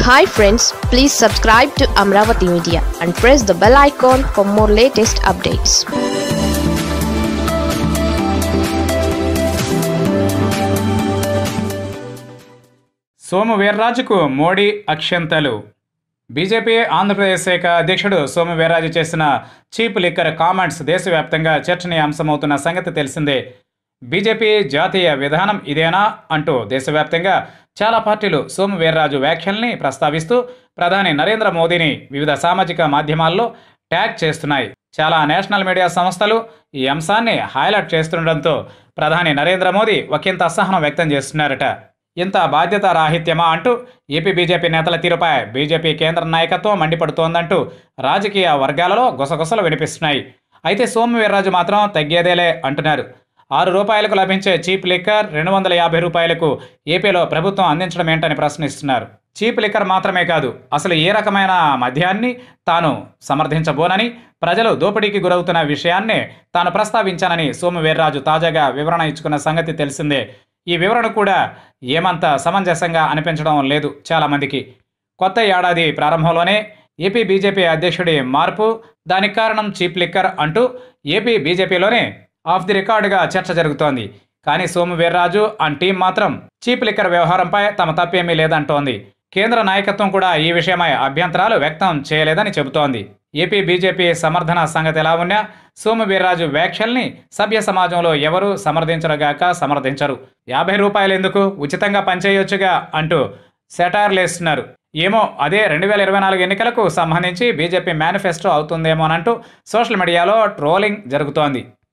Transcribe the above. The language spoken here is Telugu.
hi friends please subscribe to Amaravati media and press the bell icon for more latest updates Somu వీర్రాజుకు మోడీ అక్షంతలు బీజేపీ ఆంధ్రప్రదేశ్ శాఖ అధ్యక్షుడు సోము వీర్రాజు చేసిన చీప్ లిక్కర్ కామెంట్స్ దేశవ్యాప్తంగా చర్చనీయాంశమవుతున్న సంగతి తెలిసిందే బీజేపీ జాతీయ విధానం ఇదేనా అంటూ దేశవ్యాప్తంగా చాలా పార్టీలు సోము వీర్రాజు వ్యాఖ్యల్ని ప్రస్తావిస్తూ ప్రధాని నరేంద్ర మోదీని వివిధ సామాజిక మాధ్యమాల్లో ట్యాగ్ చేస్తున్నాయి చాలా నేషనల్ మీడియా సంస్థలు ఈ అంశాన్ని హైలైట్ చేస్తుండటంతో ప్రధాని నరేంద్ర మోదీ ఒకంత అసహనం వ్యక్తం చేస్తున్నారట ఇంత బాధ్యత రాహిత్యమా అంటూ ఏపీ బీజేపీ నేతల తీరుపై బీజేపీ కేంద్ర నాయకత్వం మండిపడుతోందంటూ రాజకీయ వర్గాలలో గుసగుసలు వినిపిస్తున్నాయి అయితే సోము వీర్రాజు మాత్రం తగ్గేదేలే అంటున్నారు ఆరు రూపాయలకు లభించే చీప్ లిక్కర్ రెండు వందల యాభై రూపాయలకు ఏపీలో ప్రభుత్వం అందించడం ఏంటని ప్రశ్నిస్తున్నారు చీప్ లిక్కర్ మాత్రమే కాదు అసలు ఏ రకమైన మద్యాన్ని తాను సమర్థించబోనని ప్రజలు దోపిడీకి గురవుతున్న విషయాన్నే తాను ప్రస్తావించానని సోము వీర్రాజు తాజాగా వివరణ ఇచ్చుకున్న సంగతి తెలిసిందే ఈ వివరణ కూడా ఏమంత సమంజసంగా అనిపించడం లేదు చాలామందికి కొత్త ఏడాది ప్రారంభంలోనే ఏపీ బీజేపీ అధ్యక్షుడి మార్పు దానికి కారణం చీప్ లిక్కర్ అంటూ ఏపీ బీజేపీలోనే ఆఫ్ ది రికార్డుగా చర్చ జరుగుతోంది కానీ సోము వీర్రాజు అండ్ టీం మాత్రం చీప్ లిక్కర్ వ్యవహారంపై తమ తప్పేమీ లేదంటోంది కేంద్ర నాయకత్వం కూడా ఈ విషయమై అభ్యంతరాలు వ్యక్తం చేయలేదని చెబుతోంది ఏపీ బీజేపీ సమర్థన సంగతి ఎలా ఉన్నా సోము వీర్రాజు వ్యాఖ్యల్ని సభ్య సమాజంలో ఎవరు సమర్థించరుగాక సమర్థించరు యాభై రూపాయలు ఎందుకు ఉచితంగా పనిచేయొచ్చుగా అంటూ సెటార్లేస్తున్నారు ఏమో అదే రెండు వేల ఇరవై నాలుగు ఎన్నికలకు సంబంధించి బీజేపీ మేనిఫెస్టో అవుతుందేమోనంటూ సోషల్ మీడియాలో ట్రోలింగ్ జరుగుతోంది